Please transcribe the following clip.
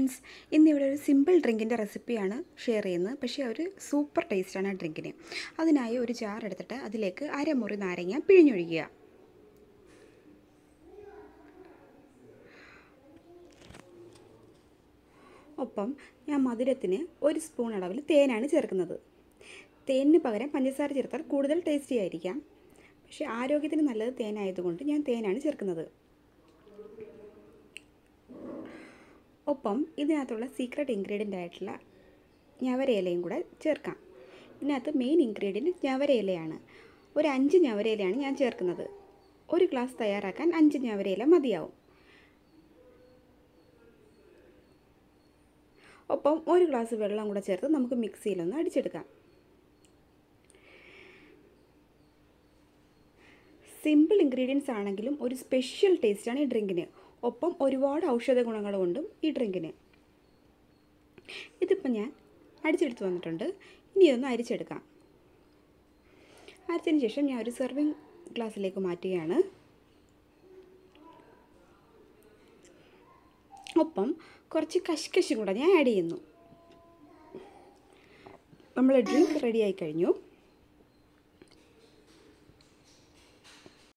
friends ഇന്നിവിടെ ഒരു simple ഡ്രിങ്കിൻ്റെ റെസിപ്പിയാണ് ഷെയർ ചെയ്യുന്നത് പക്ഷേ ഒരു സൂപ്പർ ടേസ്റ്റാണ് ആ ഡ്രിങ്കിന് അതിനായി ഒരു ജാർ എടുത്തിട്ട് അതിലേക്ക് അരമുറി നാരങ്ങ പിഴിഞ്ഞൊഴിക്കുക ഒപ്പം ഞാൻ മധുരത്തിന് ഒരു സ്പൂൺ അളവിൽ തേനാണ് ചേർക്കുന്നത് തേനിന് പകരം പഞ്ചസാര ചേർത്താൽ കൂടുതൽ ടേസ്റ്റി ആയിരിക്കാം പക്ഷേ ആരോഗ്യത്തിന് നല്ലത് തേനായതുകൊണ്ട് ഞാൻ തേനാണ് ചേർക്കുന്നത് ഒപ്പം ഇതിനകത്തുള്ള സീക്രട്ട് ഇൻഗ്രീഡിയൻ്റ് ആയിട്ടുള്ള ഞവരയിലയും കൂടെ ചേർക്കാം ഇതിനകത്ത് മെയിൻ ഇൻഗ്രീഡിയൻറ്റ് ഞവരയിലയാണ് ഒരു അഞ്ച് ഞവരയിലയാണ് ഞാൻ ചേർക്കുന്നത് ഒരു ഗ്ലാസ് തയ്യാറാക്കാൻ അഞ്ച് ഞവരയില മതിയാവും ഒപ്പം ഒരു ഗ്ലാസ് വെള്ളം കൂടെ ചേർത്ത് നമുക്ക് മിക്സിയിലൊന്ന് അടിച്ചെടുക്കാം സിമ്പിൾ ഇൻഗ്രീഡിയൻസ് ആണെങ്കിലും ഒരു സ്പെഷ്യൽ ടേസ്റ്റാണ് ഈ ഡ്രിങ്കിന് ഒപ്പം ഒരുപാട് ഔഷധ ഗുണങ്ങളുമുണ്ടും ഈ ഡ്രിങ്കിന് ഇതിപ്പോൾ ഞാൻ അടിച്ചെടുത്ത് വന്നിട്ടുണ്ട് ഇനി ഇതൊന്ന് അരിച്ചെടുക്കാം അരച്ചതിന് ശേഷം ഞാൻ ഒരു സെർവിങ് ഗ്ലാസ്സിലേക്ക് മാറ്റുകയാണ് ഒപ്പം കുറച്ച് കശ്കശും കൂടെ ഞാൻ ആഡ് ചെയ്യുന്നു നമ്മൾ ഡ്രിങ്ക് റെഡിയായി കഴിഞ്ഞു